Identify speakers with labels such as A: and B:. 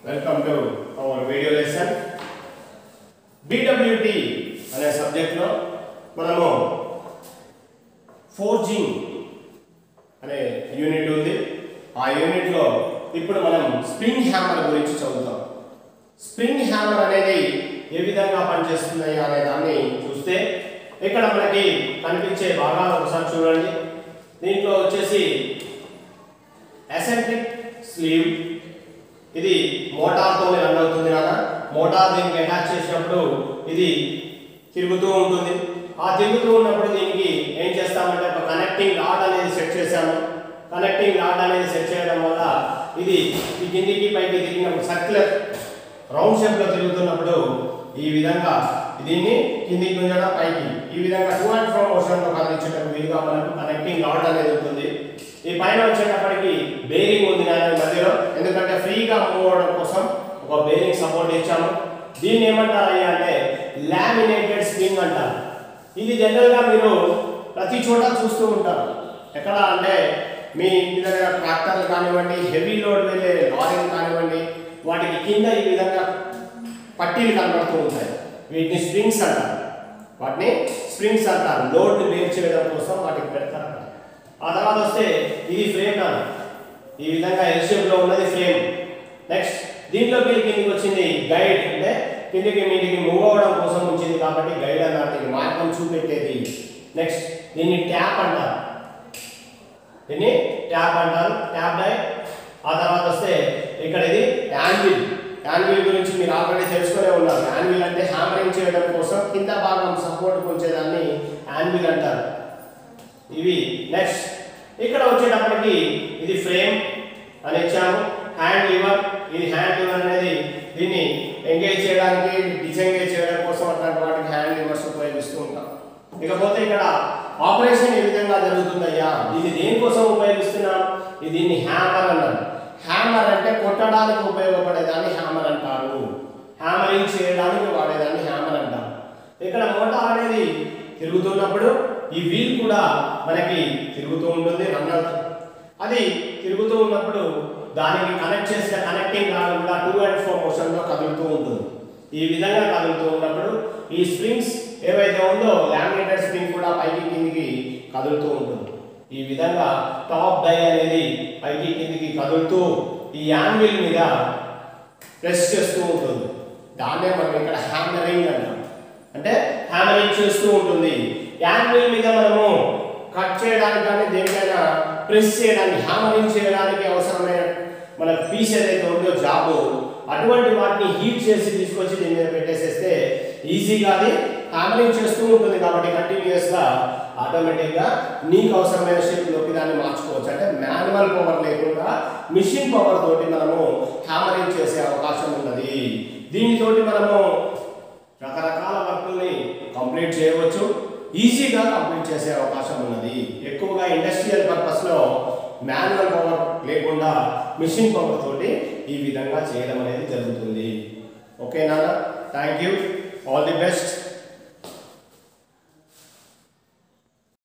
A: welcome to our video lesson BWT అనే సబ్జెక్ట్లో మనము ఫోర్జింగ్ అనే యూనిట్ ఉంది ఆ యూనిట్లో ఇప్పుడు మనం స్ప్రింగ్ హ్యామర్ గురించి చదువుతాం స్ప్రింగ్ హ్యామర్ అనేది ఏ విధంగా పనిచేస్తుంది అనే దాన్ని చూస్తే ఇక్కడ మనకి కనిపించే భాగాలు ఒకసారి చూడండి దీంట్లో వచ్చేసి ఎసెంట్రిక్ స్లీవ్ ఇది మోటార్తో రన్ అవుతుంది నాన్న మోటార్ దీనికి అటాచ్ చేసినప్పుడు ఇది తిరుగుతూ ఉంటుంది ఆ తిరుగుతూ ఉన్నప్పుడు దీనికి ఏం చేస్తామంటే ఒక కనెక్టింగ్ రాడ్ అనేది సెట్ చేశాము కనెక్టింగ్ రాడ్ అనేది సెట్ చేయడం వల్ల ఇది ఈ కిందికి పైకి తిరిగినప్పుడు సర్క్యులర్ రౌండ్ షేప్లో తిరుగుతున్నప్పుడు ఈ విధంగా దీన్ని కిందికి గుంజడం పైకి ఈ విధంగా టూ అండ్ ఫ్రో మోషన్లో కదిలించడం వీలుగా మనకు కనెక్టింగ్ రాడ్ అనేది ఉంటుంది ఈ పైన వచ్చేటప్పటికి బేరింగ్ ఉంది దాని మధ్యలో ఎందుకంటే ఫ్రీగా మూవ్ అవడం కోసం ఒక బేరింగ్ సపోర్ట్ ఇచ్చాము దీన్ని ఏమంటారు అయ్యా అంటే లామినేటెడ్ స్ప్రింగ్ అంటారు ఇది జనరల్గా మీరు ప్రతి చోట చూస్తూ ఉంటారు ఎక్కడ అంటే మీ ఇంటి దగ్గర ట్రాక్టర్లు కానివ్వండి హెవీ లోడ్ వెళ్ళే లారీలు కానివ్వండి వాటికి కింద ఈ విధంగా పట్టీలు కనబడుతూ ఉంటాయి వీటిని స్ప్రింగ్స్ అంటారు వాటిని స్ప్రింగ్స్ అంటారు లోడ్ని బేర్ చేయడం కోసం వాటికి పెడతారు ఆ తర్వాత వస్తే ఇది ఫ్రేమ్ కాదు ఈ విధంగా ఎల్ షేప్లో ఉన్నది ఫ్రేమ్ నెక్స్ట్ దీంట్లోకి వెళ్ళి కిందికి వచ్చింది గైడ్ అంటే కిందికి మీదికి మూవ్ అవ్వడం కోసం వచ్చింది కాబట్టి గైడ్ అన్నారు దీన్ని మార్గం చూపెట్టేది నెక్స్ట్ దీన్ని ట్యాప్ అంటారు దీన్ని ట్యాప్ అంటారు ట్యాప్ డై ఆ తర్వాత వస్తే ఇక్కడ ఇది యాన్విల్ యాన్విల్ గురించి మీరు ఆల్రెడీ తెలుసుకునే ఉన్నారు యాన్విల్ అంటే హ్యామరింగ్ చేయడం కోసం కింద భాగం సపోర్ట్ ఉంచేదాన్ని యాన్విల్ అంటారు ఇవి నెక్స్ట్ ఇక్కడ వచ్చేటప్పటికి ఇది ఫ్రేమ్ అని ఇచ్చాము హ్యాండ్ లివర్ ఇది హ్యాండ్ లివర్ అనేది దీన్ని ఎంగేజ్ చేయడానికి డిసెంగేజ్ చేయడం కోసం అట్లాంటి వాటికి హ్యాండ్ లివర్స్ ఉపయోగిస్తూ ఉంటాం ఇకపోతే ఇక్కడ ఆపరేషన్ ఏ విధంగా జరుగుతుందయ్యా దీన్ని దేనికోసం ఉపయోగిస్తున్నాం ఇది దీన్ని హ్యామర్ అన్నారు హ్యామర్ అంటే కొట్టడానికి ఉపయోగపడేదాన్ని హ్యామర్ అంటారు హ్యామరింగ్ చేయడానికి వాడేదాన్ని హ్యామర్ అంటారు ఇక్కడ మోటార్ అనేది తిరుగుతున్నప్పుడు ఈ వీల్ కూడా మనకి తిరుగుతూ ఉంటుంది రన్ అవుతుంది అది తిరుగుతూ ఉన్నప్పుడు దానికి కనెక్ట్ చేసిన కనెక్టింగ్ రాడ్ కూడా టూ అండ్ ఫోర్ మోషన్లో కదులుతూ ఉంటుంది ఈ విధంగా కదులుతూ ఉన్నప్పుడు ఈ స్ప్రింగ్స్ ఏవైతే ఉందో లామినేటెడ్ స్ప్రింగ్ కూడా పైకి కిందికి కదులుతూ ఉంటుంది ఈ విధంగా టాప్ డై అనేది పైకి కిందికి కదులుతూ ఈ యాంగిల్ మీద ప్రెస్ చేస్తూ ఉంటుంది దాన్నే మనం ఇక్కడ హ్యామరింగ్ అంటాం అంటే హ్యామరింగ్ చేస్తూ ఉంటుంది యాంగిల్ మీద మనము కట్ చేయడానికి కానీ దేనికైనా ప్రెస్ చేయడానికి హ్యామరింగ్ చేయడానికి అవసరమైన మన పీస్ ఏదైతే ఉందో జాబు అటువంటి వాటిని హీట్ చేసి తీసుకొచ్చి దీని మీద పెట్టేసేస్తే ఈజీగా అది హ్యామరింగ్ చేస్తూ ఉంటుంది కాబట్టి కంటిన్యూస్గా ఆటోమేటిక్గా నీకు అవసరమైన షేప్లోకి దాన్ని మార్చుకోవచ్చు అంటే మాన్యువల్ పవర్ లేకుండా మిషన్ పవర్ తోటి మనము హ్యామరింగ్ చేసే అవకాశం ఉన్నది దీనితోటి మనము రకరకాల వర్కుల్ని కంప్లీట్ చేయవచ్చు ఈజీగా కంప్లీట్ చేసే అవకాశం ఉన్నది ఎక్కువగా ఇండస్ట్రియల్ పర్పస్లో మాన్యువల్ పవర్ లేకుండా మిషన్ పవర్ తోటి ఈ విధంగా చేయడం అనేది జరుగుతుంది ఓకేనా thank you all the best